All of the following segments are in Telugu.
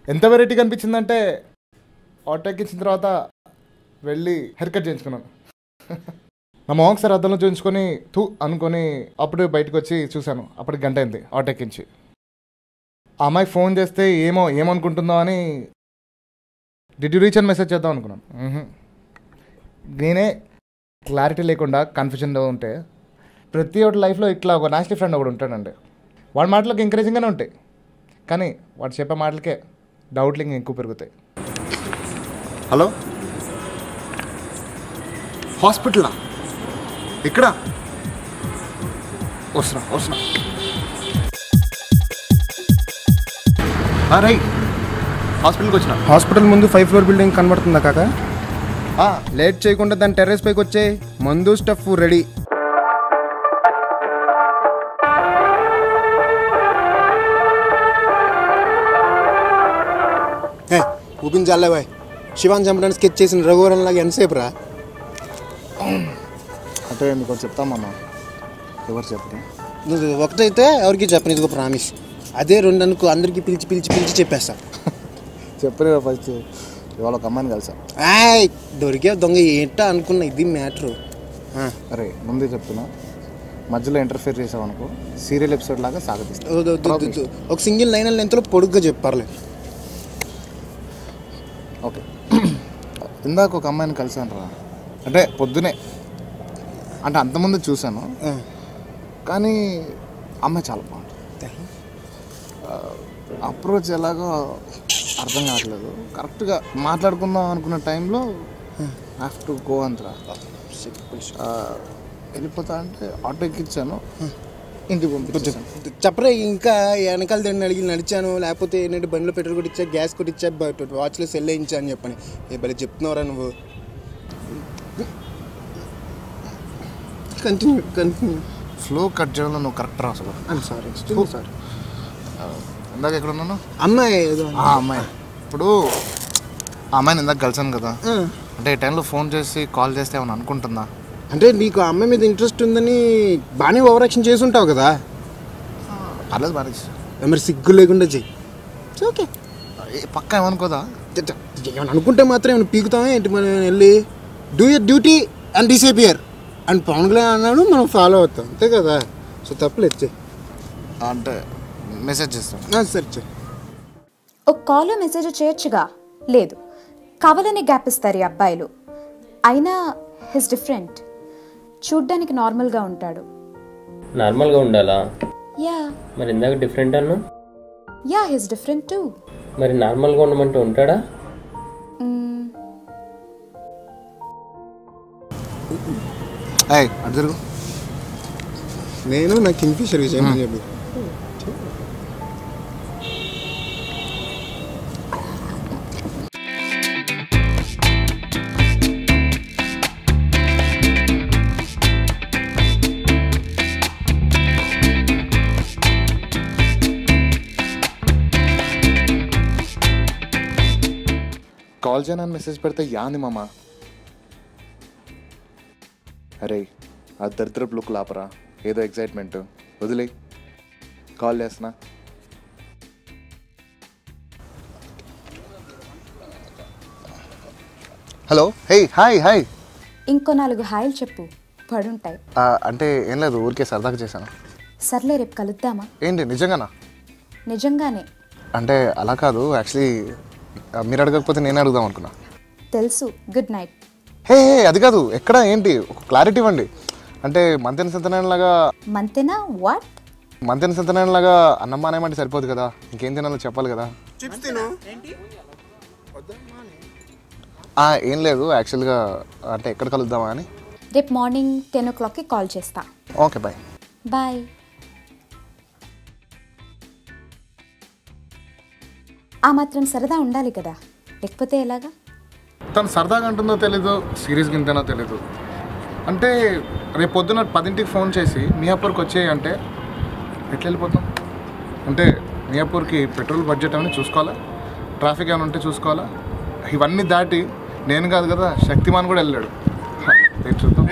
ఎంత వెరైటీగా అనిపించిందంటే ఆటో ఎక్కించిన తర్వాత వెళ్ళి హెయిర్ కట్ చేయించుకున్నాను నా మొహం ఒకసారి అద్దంలో చూపించుకొని తూ అనుకొని అప్పుడు బయటకు వచ్చి చూశాను అప్పటికి గంట అయింది ఆటో ఎక్కించి ఆ అమ్మాయి ఫోన్ చేస్తే ఏమో ఏమనుకుంటుందో అని డిడ్ యూ రీచ్ అని మెసేజ్ చేద్దాం అనుకున్నాను మ్హూ. నేనే క్లారిటీ లేకుండా కన్ఫ్యూజన్లో ఉంటే ప్రతి ఒక్కటి లైఫ్లో ఇట్లా ఒక నాస్టి ఫ్రెండ్ ఒకడు ఉంటాడండి వాడి మాటలకు ఎంకరేజింగ్గానే ఉంటాయి కానీ వాడు చెప్పే మాటలకే డౌట్లు ఇంకా ఎక్కువ పెరుగుతాయి హలో హాస్పిటలా ఇక్కడ వస్తున్నా వస్తున్నా రై హాస్పిటల్కి వచ్చిన హాస్పిటల్ ముందు ఫైవ్ ఫ్లోర్ బిల్డింగ్ కనబడుతుందా కాక లేట్ చేయకుండా దాని టెర్రస్ పైకి వచ్చే మందు స్టఫ్ రెడీ ఏ ఊపించాలే బాయ్ శివాన్ చంపడానికి స్కెచ్ చేసిన రఘువరన్ లాగా ఎంతసేపు రా అంటే మీకు ఒకటి చెప్తామన్నా ఎవరు చెప్పరు నువ్వు ఒకటైతే ఎవరికి చెప్పను ఇదిగో ప్రామిస్ అదే రెండు అనుకో అందరికి పిలిచి పిలిచి పిలిచి చెప్పేస్తా చెప్పరు ఫస్ట్ ఇవాళ ఒక అమ్మాయిని కలిసా ఆయ్ దొరికే దొంగ ఏంటో అనుకున్నా ఇది మ్యాటరు అరే ముందే చెప్తున్నా మధ్యలో ఇంటర్ఫియర్ చేసావు అనుకో సీరియల్ ఎపిసోడ్ లాగా సాగతిస్తా ఒక సింగిల్ లైన్ లెంత్లో పొడుగ్గా చెప్పారులే ఓకే ఇందాక ఒక అమ్మాయిని కలిసాను రా అంటే పొద్దునే అంటే అంతకుముందు చూశాను కానీ అమ్మాయి చాలా బాగుంటుంది అప్రోచ్ ఎలాగో అర్థం కావట్లేదు కరెక్ట్గా మాట్లాడుకుందాం అనుకున్న టైంలో హ్యావ్ టు గో అంతరా వెళ్ళిపోతా అంటే ఆటో ఎక్కించాను ఇంటికి పంపించాను చెప్పరే ఇంకా వెనకాల దాన్ని అడిగి నడిచాను లేకపోతే ఏంటంటే బండిలో పెట్రోల్ కొట్టించా గ్యాస్ కొట్టించా వాచ్లో సెల్ వేయించా అని చెప్పని ఏ భలే చెప్తున్నావురా నువ్వు కంటిన్యూ కంటిన్యూ ఫ్లో కట్ చేయడంలో నువ్వు కరెక్ట్ రా అసలు ఐమ్ సారీ సారీ ఇందాక ఎక్కడ ఉన్నాను అమ్మాయి ఏదో ఆ అమ్మాయి ఇప్పుడు ఆ అమ్మాయిని ఇందాక కలిసాను కదా అంటే ఈ టైంలో ఫోన్ చేసి కాల్ చేస్తే ఏమైనా అనుకుంటుందా అంటే నీకు ఆ అమ్మాయి మీద ఇంట్రెస్ట్ ఉందని బాగానే ఓవర్ యాక్షన్ చేసి ఉంటావు కదా పర్లేదు బాగా మరి సిగ్గు లేకుండా చెయ్యి ఓకే పక్క ఏమనుకోదా ఏమైనా అనుకుంటే మాత్రం ఏమైనా పీకుతామా ఏంటి మనం వెళ్ళి do your duty and disappear and Pavan Kalyan అన్నాడు మనం ఫాలో అవుతాం అంతే కదా సో తప్పలేదు చెయ్యి అంటే మెసేజ్ చేస్తాను సరే చెయ్యి ఒక కాల్ మెసేజ్ చేయొచ్చుగా లేదు కావాలని గ్యాప్ ఇస్తారు ఈ అబ్బాయిలు అయినా హిస్ డిఫరెంట్ చూడ్డానికి నార్మల్గా ఉంటాడు నార్మల్గా ఉండాలా యా మరి ఇందాక డిఫరెంట్ అన్నా యా హిస్ డిఫరెంట్ టూ మరి నార్మల్గా ఉండమంటే ఉంటాడా అయ్యి అటు తిరుగు నేను నా కింగ్ఫిషర్ విషయం అని చెప్పి కాల్ చేయనని మెసేజ్ పెడితే యాంది మామ అరే ఆ దరిద్రపు లుక్ లాపరా ఏదో ఎక్సైట్మెంట్ వదిలే కాల్ చేస్తున్నా హలో హే హాయ్ హాయ్ ఇంకో నాలుగు హాయిలు చెప్పు పడుంటాయి అంటే ఏం లేదు ఊరికే సరదాగా చేశాను సర్లే రేపు కలుద్దామా ఏంటి నిజంగానా నిజంగానే అంటే అలా కాదు యాక్చువల్లీ మీరు అడగకపోతే నేను అడుగుదాం అనుకున్నా తెలుసు గుడ్ నైట్ హే హే అది కాదు ఎక్కడ ఏంటి ఒక క్లారిటీ ఇవ్వండి అంటే మంతెన సత్యనారాయణ లాగా మంతేనా వాట్ మంతెన సత్యనారాయణ లాగా అన్నం మానేమంటే సరిపోదు కదా ఇంకేం తినాలో చెప్పాలి కదా ఆ, ఏం లేదు యాక్చువల్గా అంటే ఎక్కడ కలుద్దామా అని రేపు మార్నింగ్ టెన్ ఓ క్లాక్కి కాల్ చేస్తా ఓకే బాయ్ బాయ్ ఆ మాత్రం సరదా ఉండాలి కదా లేకపోతే ఎలాగా తను సరదాగా అంటుందో తెలీదు సీరియస్గా ఇంతనో తెలీదు అంటే రేపు పొద్దున పదింటికి ఫోన్ చేసి మియాపూర్కి వచ్చేయి అంటే ఎట్లా వెళ్ళిపోతాం అంటే మియాపూర్కి పెట్రోల్ బడ్జెట్ ఏమైనా చూసుకోవాలా ట్రాఫిక్ ఏమైనా ఉంటే చూసుకోవాలా ఇవన్నీ దాటి నేను కాదు కదా శక్తిమాన్ కూడా వెళ్ళాడు హ, రేపు చూద్దాం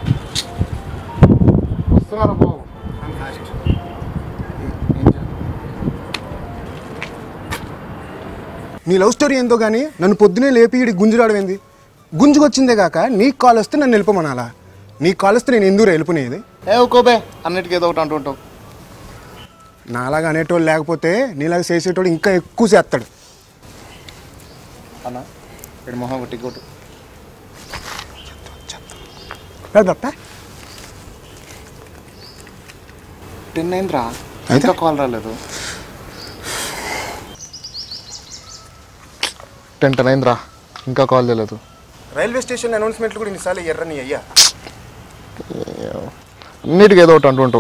వస్తున్నారా బాబు ఏ- ఏం చేయాలి నీ లవ్ స్టోరీ ఏందో కానీ నన్ను పొద్దునే లేపి ఇడి గుంజురావడం ఏంది గుంజుకొచ్చిందే కాక నీకు కాల్ వస్తే నన్ను వెళ్ళిపోమనాలా నీకు కాల్ వస్తే నేను ఎందుకు వెళ్ళిపోనేది ఏ ఒక్కోబే అన్నిటికీ ఏదో ఒకటి అంటుంటావు నాలాగా అనేటోళ్ళు లేకపోతే నీలాగా చేసేటోడు ఇంకా ఎక్కువ చేస్తాడు అన్న ఇక్కడ మొహం ఒకటి కొట్టు పెద్దప్ప టెన్ అయిందిరా అయితే? ఇంకా కాల్ రాలేదు టెన్ టెన్ అయిందిరా ఇంకా కాల్ చేయలేదు రైల్వే స్టేషన్ అనౌన్స్మెంట్లు కూడా ఇన్నిసార్లు ఎర్రని అయ్యా అన్నిటికీ ఏదో ఒకటి అంటుంటావు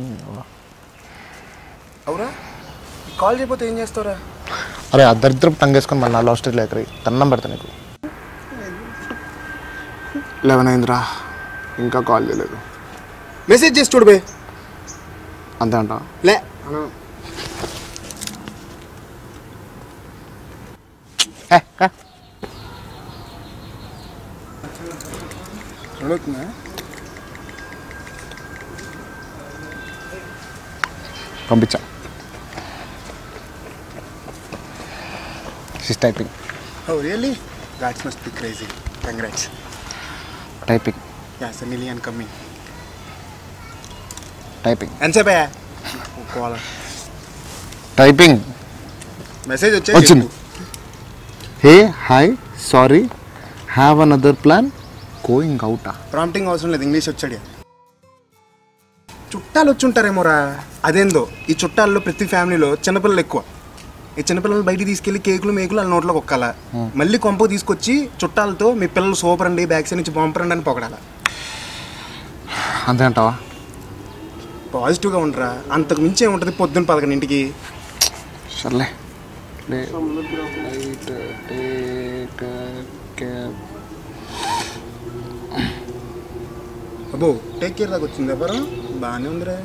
అవునా కాల్ చేయకపోతే ఏం చేస్తావురా అరే ఆ దరిద్రం టంగేసుకొని మళ్ళీ నా లవ్ స్టోరీ లేకరి తన్నం పెడతా నీకు లెవెన్ అయిందిరా ఇంకా కాల్ చేయలేదు మెసేజ్ చేసి చూడు బే అంతే అంట లే అడుగుతున్నా పంపించా sis typing Oh, really? That must be crazy. Congrats. Typing Yeah, it's a million coming. Typing ఎంతసేపే కాల్ టైపింగ్ మెసేజ్ వచ్చే వచ్చింది hey hi sorry have another plan going అవుటా ప్రాంప్టింగ్ అవసరం లేదు ఇంగ్లీష్ వచ్చాడు చుట్టాలు వచ్చి ఉంటారేమోరా అదేందో ఈ చుట్టాల్లో ప్రతి ఫ్యామిలీలో చిన్నపిల్లలు ఎక్కువ ఈ చిన్నపిల్లలు బయటికి తీసుకెళ్లి కేకులు మేకులు వాళ్ళ నోట్లో కుక్కాల మళ్ళీ కొంప తీసుకొచ్చి చుట్టాలతో మీ పిల్లలు సూపర్ అండి బ్యాక్ సైడ్ నుంచి బాంపరండి అని పొగడాల అంతే అంటావా పాజిటివ్గా ఉండరా అంతకు మించి ఏముంటుంది పొద్దున్న పదకొండింటికి సర్లే అబ్బో టేక్ కేర్ దాకా వచ్చింది ఎవరు బాగానే ఉందిరా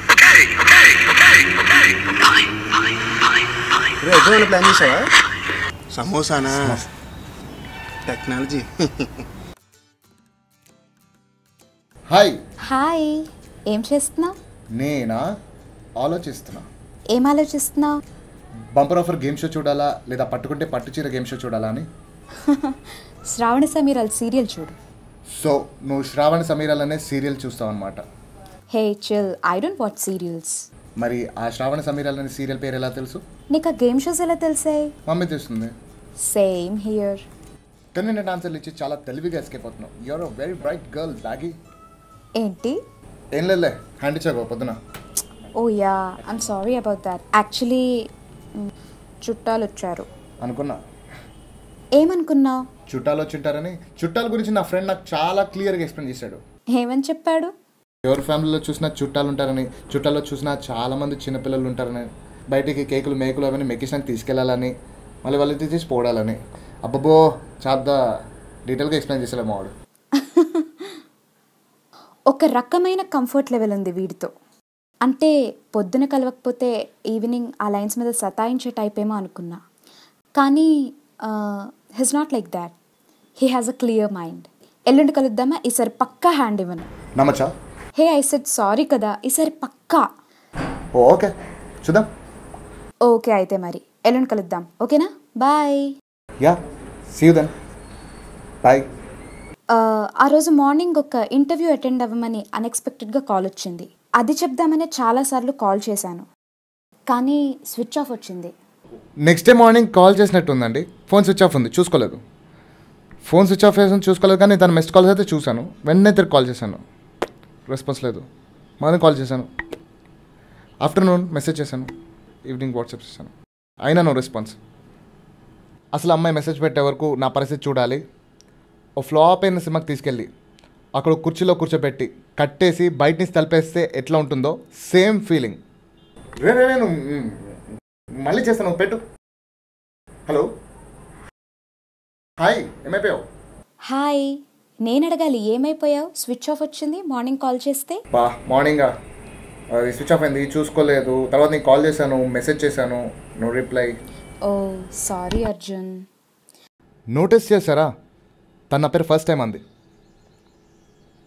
రే ఎక్కడ ప్లాన్ చేసావా సమోసానా టెక్నాలజీ హాయ్ హాయ్ ఏం చేస్తున్నావు నేనా ఆలోచిస్తున్నా ఏం ఆలోచిస్తున్నావు బంపర్ ఆఫర్ గేమ్ షో చూడాలా లేదా పట్టుకుంటే పట్టు చీర గేమ్ షో చూడాలా అని శ్రావణ సమీరాల్ సీరియల్ చూడు సో నువ్వు శ్రావణ సమీరాలు అనే సీరియల్ చూస్తావు అనమాట hey chill I don't watch serials మరి ఆ శ్రావణ సమీరాలు అనే సీరియల్ పేరు ఎలా తెలుసు నీకు ఆ గేమ్ షోస్ ఎలా తెలిసాయి మమ్మీ తెలుస్తుంది సేమ్ హియర్ కన్వీనియంట్ ఆన్సర్లు ఇచ్చి చాలా తెలివిగా ఎస్కేప్ అవుతున్నావు you're a very bright girl బ్యాగీ ఏంటి ఏం లేదులే హ్యాండ్ ఇచ్చావు పొద్దున oh yeah I'm sorry about that actually చుట్టాలు వచ్చారు అనుకున్నా ఏమనుకున్నావు చుట్టాలు వచ్చి ఉంటారని చుట్టాల గురించి నా ఫ్రెండ్ నాకు చాలా క్లియర్గా ఎక్స్ప్లెయిన్ చేశాడు ఏమని చెప్పాడు ఎవరి ఫ్యామిలీలో చూసినా చుట్టాలు ఉంటారని చుట్టాల్లో చూసినా చాలా మంది చిన్నపిల్లలు ఉంటారని బయటికి కేకులు మేకులు అవన్నీ మెక్కిసానికి తీసుకెళ్ళాలని మళ్ళీ వాళ్ళు తీసేసి పోడాలని అబ్బబ్బో చాలా డీటెయిల్గా ఎక్స్ప్లెయిన్ చేసేలే మావాడు ఒక రకమైన కంఫర్ట్ లెవెల్ ఉంది వీడితో అంటే పొద్దున కలవకపోతే ఈవినింగ్ ఆ లైన్స్ మీద సతాయించే టైప్ ఏమో అనుకున్నా కానీ he's not like that he has a clear mind ఎల్లుండి కలుద్దామా ఈసారి పక్కా హ్యాండ్ ఇవ్వను నమ్మచ్చా హే ఐ సెడ్ సారీ కదా ఈసారి పక్కా ఓ ఓకే చూద్దాం ఓకే అయితే మరి ఎల్లుండి కలుద్దాం ఓకేనా bye yeah see you then bye ఆ రోజు మార్నింగ్ ఒక ఇంటర్వ్యూ అటెండ్ అవ్వమని అన్ఎక్స్పెక్టెడ్గా కాల్ వచ్చింది అది చెప్దామనే చాలాసార్లు కాల్ చేశాను కానీ స్విచ్ ఆఫ్ వచ్చింది నెక్స్ట్ డే మార్నింగ్ కాల్ చేసినట్టు ఉందండి ఫోన్ స్విచ్ ఆఫ్ ఉంది చూసుకోలేదు ఫోన్ స్విచ్ ఆఫ్ చేసాను చూసుకోలేదు కానీ తన మిస్డ్ కాల్స్ అయితే చూశాను వెంటనే తిరిగి కాల్ చేశాను రెస్పాన్స్ లేదు మార్నింగ్ కాల్ చేశాను ఆఫ్టర్నూన్ మెసేజ్ చేశాను ఈవినింగ్ వాట్సాప్ చేశాను అయినా నో రెస్పాన్స్ అసలు అమ్మాయి మెసేజ్ పెట్టే వరకు నా పరిస్థితి చూడాలి ఓ ఫ్లాప్ అయిన సినిమాకి తీసుకెళ్ళి అక్కడ ఒక కుర్చీలో కూర్చోబెట్టి కట్టేసి బయట నుంచి తలిపేస్తే ఎట్లా ఉంటుందో సేమ్ ఫీలింగ్ రే రే నేను మళ్ళీ చేస్తాను పెట్టు హలో హాయ్ ఏమైపోయావు హాయ్ నేను అడగాలి ఏమైపోయావు స్విచ్ ఆఫ్ వచ్చింది మార్నింగ్ కాల్ చేస్తే బా మార్నింగ్ అది స్విచ్ ఆఫ్ అయింది చూసుకోలేదు తర్వాత నీకు కాల్ చేశాను మెసేజ్ చేశాను no reply oh sorry Arjun notice చేశారా తన నా పేరు ఫస్ట్ టైం అంది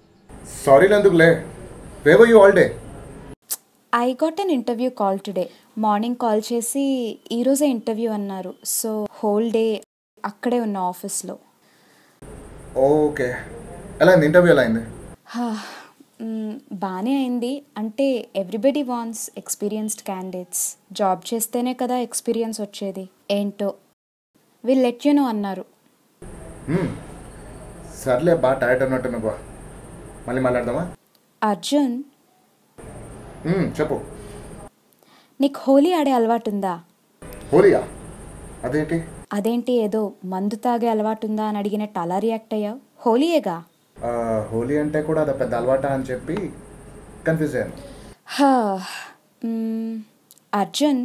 సారీలు ఎందుకులే where were you all day I got an interview call today morning call చేసి ఈరోజే ఇంటర్వ్యూ అన్నారు సో హోల్ డే అక్కడే ఉన్న ఆఫీస్లో ఓకే ఎలా అయింది ఇంటర్వ్యూ ఎలా అయింది హా, మ్, బాగానే అయింది అంటే everybody wants experienced candidates job చేస్తేనే కదా ఎక్స్పీరియన్స్ వచ్చేది ఏంటో వీళ్ళు లెట్ యూ నో అన్నారు మ్మ్. సర్లే బాగా టైట్ అన్నట్టు నువ్వు మళ్ళీ మాట్లాడదామా అర్జున్ మ్మ్, చెప్పు నీకు హోలీ ఆడే అలవాటు ఉందా హోలియా అదేంటి అదేంటి ఏదో మందు తాగే అలవాటు ఉందా అని అడిగినట్టు అలా రియాక్ట్ అయ్యావు హోలీయేగా ఆ, హోలీ అంటే కూడా అది పెద్ద అలవాట అని చెప్పి కన్ఫ్యూజ్ అయ్యాను హా, మ్, అర్జున్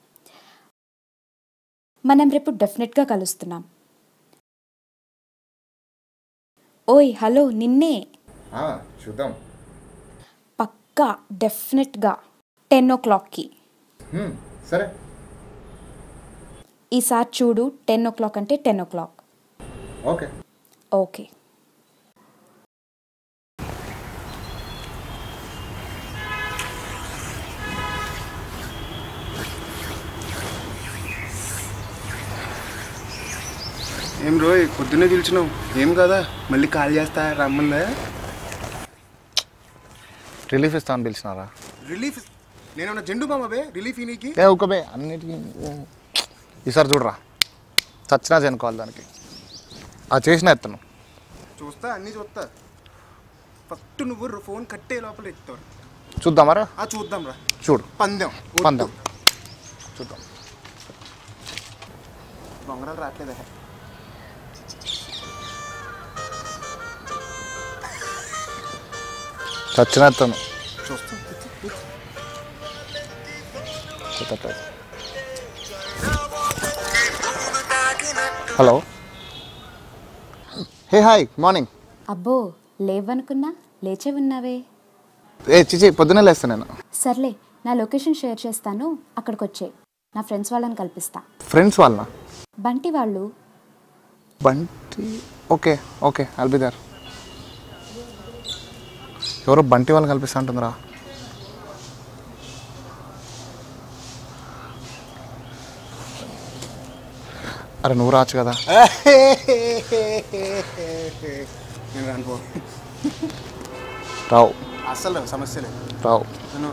మనం రేపు డెఫినెట్గా కలుస్తున్నాం ఓయ్ హలో నిన్నే ఆ, చూద్దాం పక్కా డెఫినెట్గా టెన్ ఓ క్లాక్కి మ్మ్, సరే ఈసారి చూడు టెన్ ఓ క్లాక్ అంటే ten o'clock okay okay ఏం రోయ్ పొద్దున్నే పిలిచినావు ఏం కదా మళ్ళీ కాల్ చేస్తా రమ్మందా రిలీఫ్ ఇస్తాను పిలిచినారా రిలీఫ్ నేనేమన్నా జెండు బామబే రిలీఫ్ నీకి ఏ ఒక్కబే అన్నిటికీ ఈసారి చూడరా చచ్చినా చేయనుకోవాలి దానికి ఆ చేసిన ఎత్తను చూస్తా అన్నీ చూస్తా ఫస్ట్ నువ్వు ఫోన్ కట్టే లోపల ఎత్తావు చూద్దామరా ఆ చూద్దాం రా చూడు పందెం ఒట్టు. పందెం చూద్దాం బొంగరాలు రావట్లేదా చచ్చిన ఎత్తను చూస్తా చూడట్లేదు. హలో హే హాయ్ మార్నింగ్ అబ్బో లేవనుకున్నా లేచే ఉన్నావే ఏ చిచి పొద్దున్నే లేస్తాను నేను సర్లే నా లొకేషన్ షేర్ చేస్తాను అక్కడికి వచ్చే నా ఫ్రెండ్స్ వాళ్ళని కల్పిస్తా ఫ్రెండ్స్ వాళ్ళ బంటి వాళ్ళు బంటి ఓకే ఓకే అల్బిదార్ ఎవరో బంటి వాళ్ళని కల్పిస్తా అంటుందిరా అరే నువ్వు రావచ్చు కదా నేను రాను పో రావు అస్సలు సమస్య లేదు రావు నేను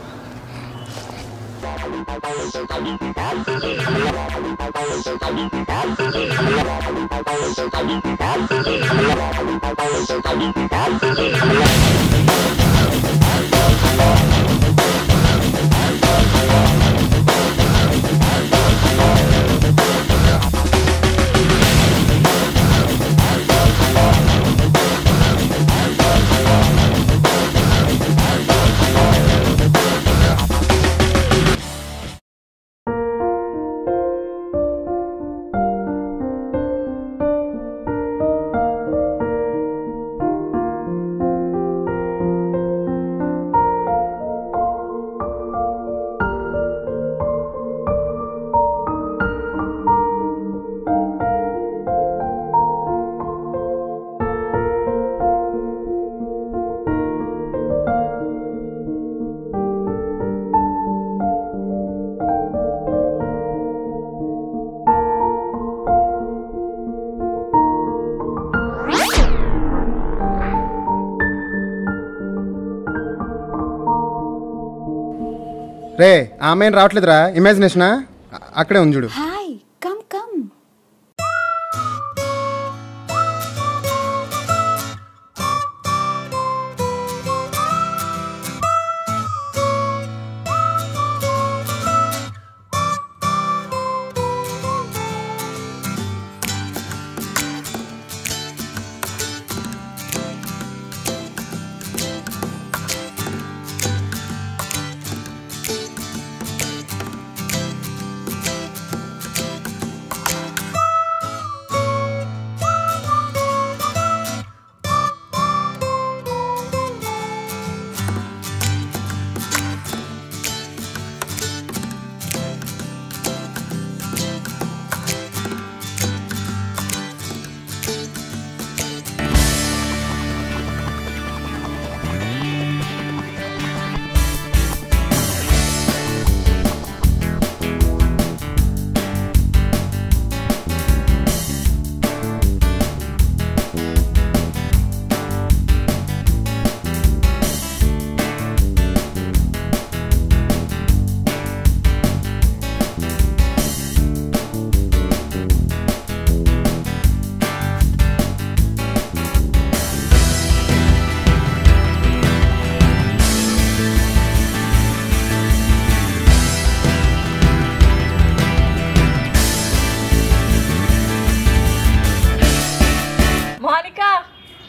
రే ఆమె ఏం రావట్లేదురా ఇమాజినేషనా అ- అక్కడే ఉంది చూడు హాయ్ కమ్ కమ్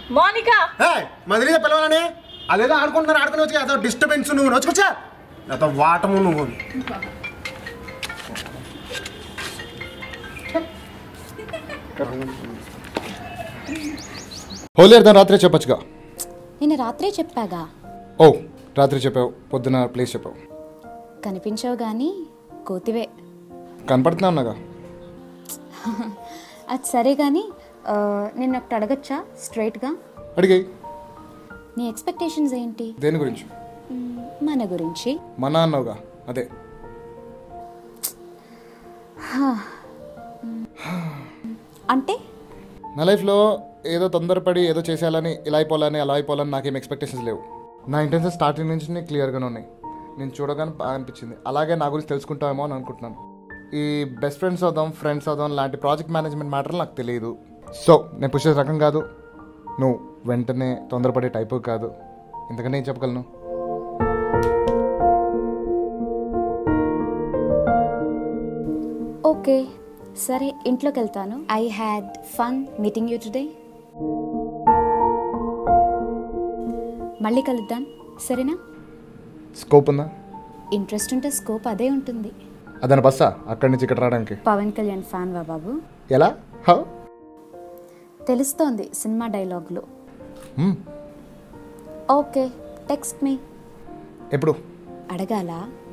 మోనికా మదిలిగా పిలవాలని అదేదో ఆడుకుంటున్నారు ఆడుకుని వచ్చి అదో డిస్టర్బెన్స్ నువ్వు వచ్చుకొచ్చా అదో వాటము నువ్వు హోలీ అర్థం రాత్రే చెప్పొచ్చుగా నేను రాత్రే చెప్పాగా ఓ రాత్రి చెప్పావు పొద్దున ప్లేస్ చెప్పావు కనిపించావు కానీ కోతివే కనపడుతున్నా ఉన్నాగా అది సరే కానీ ఆ, నిన్ను ఒకటి అడగచ్చా స్ట్రైట్గా అడిగాయి నీ ఎక్స్పెక్టేషన్స్ ఏంటి దేని గురించి మ్, మన గురించి మన అన్నావుగా అదే అంటే నా లైఫ్లో ఏదో తొందరపడి ఏదో చేసేయాలని ఇలా అయిపోవాలని అలా అయిపోవాలని నాకేం ఎక్స్పెక్టేషన్స్ లేవు నా ఇంటెన్షన్ స్టార్టింగ్ నుంచి క్లియర్గానే ఉన్నాయి నేను చూడగానే బాగా అనిపించింది అలాగే నా గురించి తెలుసుకుంటామేమో అని అనుకుంటున్నాను ఈ బెస్ట్ ఫ్రెండ్స్ అవుదాం ఫ్రెండ్స్ అవుదాం లాంటి ప్రాజెక్ట్ మేనేజ్మెంట్ మ్యాటర్లు నాకు తెలియదు సో నేను పుష్ చేసే రకం కాదు నువ్వు వెంటనే తొందరపడే టైపు కాదు ఇంతకంటే ఏం చెప్పగలను ఓకే సరే ఇంట్లోకి వెళ్తాను I had fun meeting you today మళ్ళీ కలుద్దాం సరేనా స్కోప్ ఉందా ఇంట్రెస్ట్ ఉంటే స్కోప్ అదే ఉంటుంది అదన బస్సా అక్కడి నుంచి ఇక్కడ రావడానికి పవన్ కళ్యాణ్ ఫ్యాన్ వా బాబు ఎలా హౌ తెలుస్తోంది సినిమా డైలాగులు Hmm. ఓకే టెక్స్ట్ మీ ఎప్పుడు అడగాల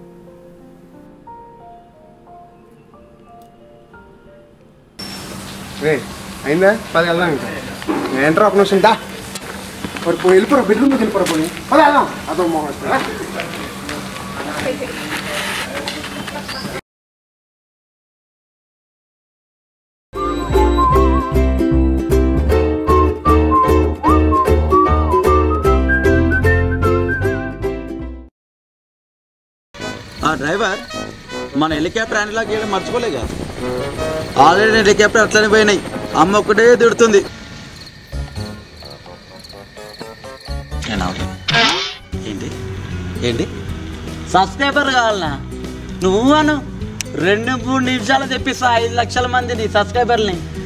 రే అయిందా పది వెళ్దాం ఇంకా ఏంట్రా ఒక నిమిషం దా మరి పోయి వెళ్ళిపోరా బెడ్రూమ్కి వెళ్ళిపోరా పోయి పది వెళ్దాం అదో మోహన్ ఆ డ్రైవర్ మన హెలికాప్టర్ హ్యాండ్లాకి వెళ్ళి మర్చిపోలేగా ఆల్రెడీ హెలికాప్టర్ అట్లనే పోయినాయి అమ్మ ఒక్కటే తిడుతుంది నేను అవును. ఏంటి ఏంటి సబ్స్క్రైబర్ కావాలనా నువ్వు అను రెండు మూడు నిమిషాలు తెప్పిస్తా ఐదు లక్షల మందిని సబ్స్క్రైబర్ని